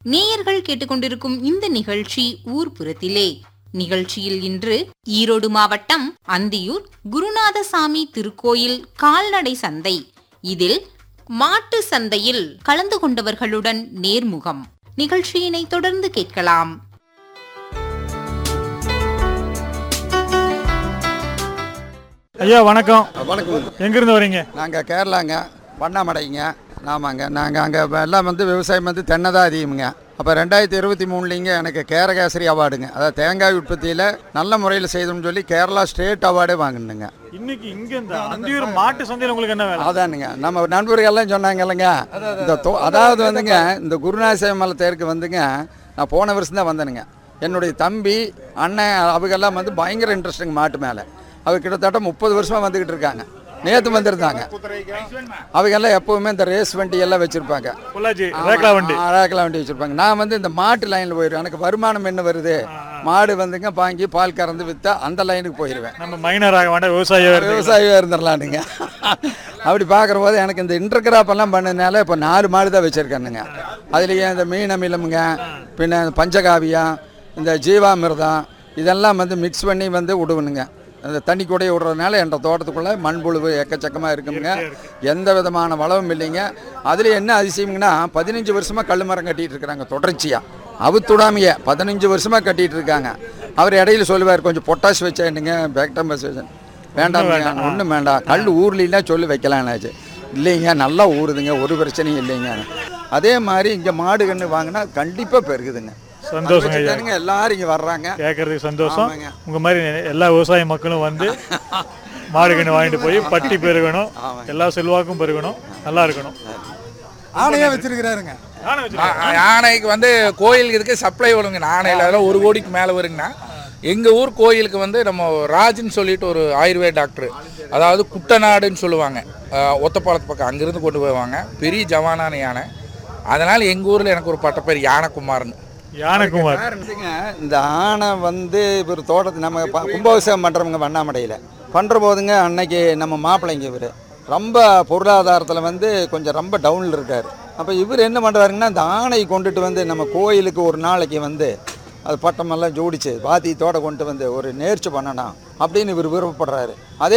நேயர்கள் கேட்டுக்கொண்டிருக்கும் இந்த நிகழ்ச்சி ஊர்புறத்திலே நிகழ்ச்சியில் இன்று ஈரோடு மாவட்டம் அந்தியூர் குருநாதசாமி திருக்கோயில் கால்நடை சந்தை இதில் மாட்டு சந்தையில் கலந்து கொண்டவர்களுடன் நேர்முகம் நிகழ்ச்சியினை தொடர்ந்து கேட்கலாம் ஐயா வணக்கம் வணக்கம் எங்கிருந்து வரீங்க நாங்கள் கேரளாங்க பண்ணாமடைங்க ஆமாங்க நாங்கள் அங்கே எல்லாம் வந்து விவசாயம் வந்து தென்னை தான் அதிகமுங்க அப்போ ரெண்டாயிரத்தி இருபத்தி மூணுலிங்க எனக்கு கேரகேசரி அவார்டுங்க அதாவது தேங்காய் உற்பத்தியில் நல்ல முறையில் செய்தோம்னு சொல்லி கேரளா ஸ்டேட் அவார்டே வாங்கினுங்க இன்னைக்கு இங்க இந்த அந்தியூர் மாட்டு சந்தையில் உங்களுக்கு என்ன வேலை அதானுங்க நம்ம நண்பர்கள்லாம் சொன்னாங்க இல்லைங்க இந்த தோ- அதாவது வந்துங்க இந்த குருநாசய மலை தேருக்கு வந்துங்க நான் போன வருஷம் தான் வந்தேனுங்க என்னுடைய தம்பி அண்ணன் அவங்கெல்லாம் வந்து பயங்கர இன்ட்ரெஸ்ட்டுங்க மாட்டு மேலே அவங்க கிட்டத்தட்ட முப்பது வருஷமாக வந்துக்கிட்டு இருக்காங்க நேற்று வந்திருந்தாங்க அவங்கெல்லாம் எப்போவுமே இந்த ரேஸ் வண்டி எல்லாம் வச்சுருப்பாங்க பொள்ளாச்சி ரேக்லா வண்டி ரேக்கில் வண்டி வச்சுருப்பாங்க நான் வந்து இந்த மாட்டு லைனில் போயிடுவேன் எனக்கு வருமானம் என்ன வருது மாடு வந்துங்க வாங்கி பால் கறந்து விற்றா அந்த லைனுக்கு போயிடுவேன் நம்ம மைனராக வேண்டாம் விவசாயியா இருக்கு விவசாயியாக இருந்துடலானுங்க அப்படி பார்க்குற போது எனக்கு இந்த இன்டர் கிராப் எல்லாம் பண்ணதுனால இப்போ நாலு மாடு தான் வச்சுருக்கேனுங்க அதுலேயே இந்த மீன் அமிலமுங்க பின்ன இந்த பஞ்சகாவியம் இந்த ஜீவாமிர்தம் இதெல்லாம் வந்து மிக்ஸ் பண்ணி வந்து விடுவனுங்க அந்த தண்ணி கூடைய விடுறதுனால என் தோட்டத்துக்குள்ளே மண்புழு எக்கச்சக்கமாக இருக்குங்க எந்த விதமான வளமும் இல்லைங்க அதில் என்ன அதிசயம்னா பதினஞ்சு வருஷமாக கல் மரம் கட்டிகிட்டு இருக்கிறாங்க தொடர்ச்சியாக அவுத்துடாமையே பதினஞ்சு வருஷமாக கட்டிகிட்டு இருக்காங்க அவர் இடையில சொல்லுவார் கொஞ்சம் பொட்டாஷ் வச்சேன்னுங்க பேக்டம்பஸ் வச்சேன் வேண்டாம் ஒன்றும் வேண்டாம் கல் ஊர்லாம் சொல்லி வைக்கலாம்னாச்சு இல்லைங்க நல்லா ஊறுதுங்க ஒரு பிரச்சனையும் இல்லைங்க அதே மாதிரி இங்கே மாடு கன்று வாங்கினா கண்டிப்பாக பெருகுதுங்க சந்தோஷங்க ஐயா வச்சுட்டானுங்க, எல்லாரும் இங்கே வர்றாங்க கேட்கறதுக்கு சந்தோஷம் ஆமாங்க. உங்க மாதிரி எல்லா விவசாய மக்களும் வந்து மாடு கன்று வாங்கிட்டு போய் பட்டி பெருகணும் எல்லா செல்வாக்கும் பெருகணும் நல்லா இருக்கணும் ஆணையா வச்சிருக்கிறாருங்க நானும் வச்சிருக்கேன். ஆ- யானைக்கு வந்து கோயிலுக்கு இதுக்கு சப்ளை வருங்க ஆணையில் அதெல்லாம் ஒரு கோடிக்கு மேலே வருங்கண்ணா எங்கள் ஊர் கோயிலுக்கு வந்து நம்ம ராஜுன்னு சொல்லிட்டு ஒரு ஆயுர்வேத டாக்டர் அதாவது குட்டநாடுன்னு சொல்லுவாங்க ஆ, ஒத்தப்பாலத்து பக்கம் அங்கேருந்து கொண்டு போவாங்க பெரிய ஜவானான யானை அதனால் எங்கள் ஊரில் எனக்கு ஒரு பட்டப்பேர் யானைக்குமார்னு யானைக்குமார் வந்துங்க, இந்த ஆணை வந்து இவர் தோட்டத்து நம்ம ப- கும்பாபிஷேகம் பண்ணுறவங்க வண்ணாமடையில் பண்ணுற போதுங்க அன்னைக்கு நம்ம மாப்பிள்ளைங்க இவர் ரொம்ப பொருளாதாரத்தில் வந்து கொஞ்சம் ரொம்ப டவுனில் இருக்கார் அப்போ இவர் என்ன பண்ணுறாருங்கன்னா இந்த ஆணை கொண்டுட்டு வந்து நம்ம கோயிலுக்கு ஒரு நாளைக்கு வந்து அது பட்டமெல்லாம் ஜோடிச்சு வாத்தியத்தோட கொண்டு வந்து ஒரு நேர்ச்சி பண்ணணும் அப்படின்னு இவர் விருப்பப்படுறாரு அதே